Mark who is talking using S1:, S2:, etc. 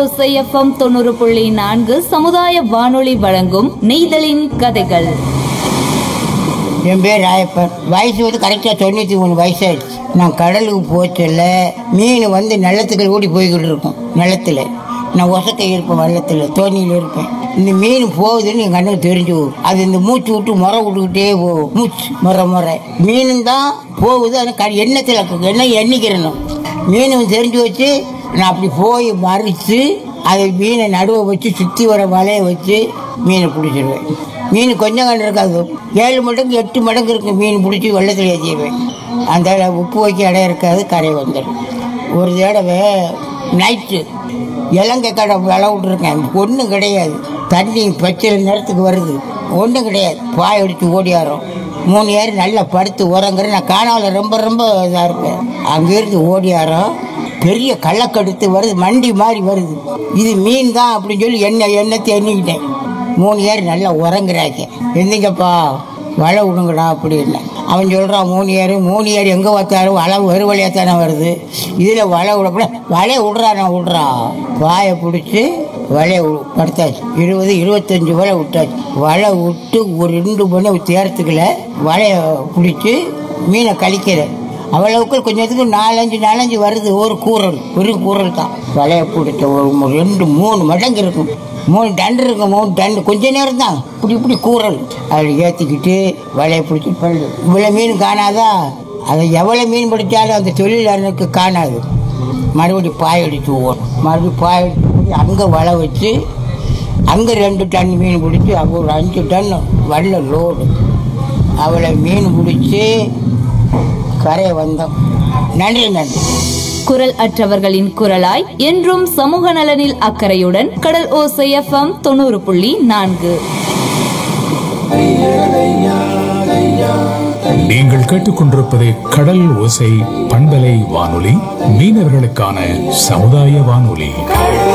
S1: ஓசை எஃப்எம் தொண்ணூறு புள்ளி நான்கு சமுதாய வானொலி வழங்கும் நெய்தலின் கதைகள்
S2: என் பேர் ராயப்பன் வயசு வந்து கரெக்டாக தொண்ணூற்றி மூணு வயசாயிடுச்சு நான் கடலுக்கு போச்சல மீன் வந்து நிலத்துக்கு ஓடி போய்கிட்டு இருக்கும் நிலத்துல நான் ஒசக்கை இருப்பேன் வெள்ளத்தில் தோணியில் இருப்பேன் இந்த மீன் போகுதுன்னு என் கண்ணுக்கு தெரிஞ்சு போகும் அது இந்த மூச்சு விட்டு முறை விட்டுக்கிட்டே போகும் மூச்சு முறை முறை மீனும் தான் போகுது அது க எண்ணத்தில் எண்ணெய் எண்ணிக்கிறணும் மீனும் தெரிஞ்சு வச்சு நான் அப்படி போய் மறித்து அதை மீனை நடுவை வச்சு சுற்றி வர வலையை வச்சு மீனை பிடிச்சிருவேன் மீன் கொஞ்சம் கண்டு இருக்காது ஏழு மடங்கு எட்டு மடங்கு இருக்கு மீன் பிடிச்சி வெள்ளத்தில் ஏற்றிடுவேன் அந்த உப்பு வைக்க இடம் இருக்காது கரை வந்துடும் ஒரு தடவை நைட்டு இலங்கை கடை விளை விட்ருக்கேன் ஒன்றும் கிடையாது தண்ணி பச்சை நேரத்துக்கு வருது ஒன்றும் கிடையாது பாய் அடித்து ஓடியாரோம் மூணு ஏர் நல்லா படுத்து உறங்குற நான் காணால ரொம்ப ரொம்ப இதாக இருப்பேன் அங்கேருந்து ஓடியாரோம் பெரிய கள்ளக்கடுத்து வருது மண்டி மாதிரி வருது இது மீன் தான் அப்படின்னு சொல்லி எண்ணெய் எண்ணத்தை எண்ணிக்கிட்டேன் மூணு ஏர் நல்லா உறங்குறாங்க எந்திங்கப்பா வலை விடுங்கடா அப்படின்னு அவன் சொல்கிறான் மூணு ஏர் மூணு ஏர் எங்கே பார்த்தாலும் வலை ஒரு வழியாக தானே வருது இதில் வலை விடப்பட வலையை விட்றா நான் விட்றா வாயை பிடிச்சி வலையை வி- படுத்தாச்சு இருபது இருபத்தஞ்சி வலை விட்டாச்சு வலை விட்டு ஒரு ரெண்டு மணி தேரத்துக்குள்ள வலையை பிடிச்சி மீனை கழிக்கிறேன் அவ்வளவுக்கு கொஞ்சத்துக்கு நாலஞ்சு நாலஞ்சு வருது ஒரு கூரல் ஒரு கூரல் தான் வலையை பிடிச்ச ஒரு மு- ரெண்டு மூணு மடங்கு இருக்கும் மூணு டன் இருக்கும் மூணு டன் கொஞ்ச நேரம் தான் இப்படி இப்படி கூரல் அதில் ஏற்றிக்கிட்டு வலையை பிடிச்சி பல்லு இவ்வளோ மீன் காணாதா அதை எவ்வளோ மீன் பிடிச்சாலும் அந்த தொழிலாளருக்கு காணாது மறுபடியும் பாய் அடித்து ஓடும் மறுபடியும் பாய் அடித்து அங்கே வலை வச்சு அங்கே ரெண்டு டன் மீன் பிடிச்சி அங்கே ஒரு அஞ்சு டன் வல்ல லோடு அவளை மீன் பிடிச்சி கரையை வந்தோம் நன்றி நன்றி
S1: குரல் அற்றவர்களின் குரலாய் என்றும் சமூக நலனில் அக்கறையுடன் கடல் ஓசை எஃப்எம் தொண்ணூறு புள்ளி நான்கு
S3: நீங்கள் கேட்டுக்கொண்டிருப்பது கடல் ஓசை பண்பலை வானொலி மீனவர்களுக்கான சமுதாய வானொலி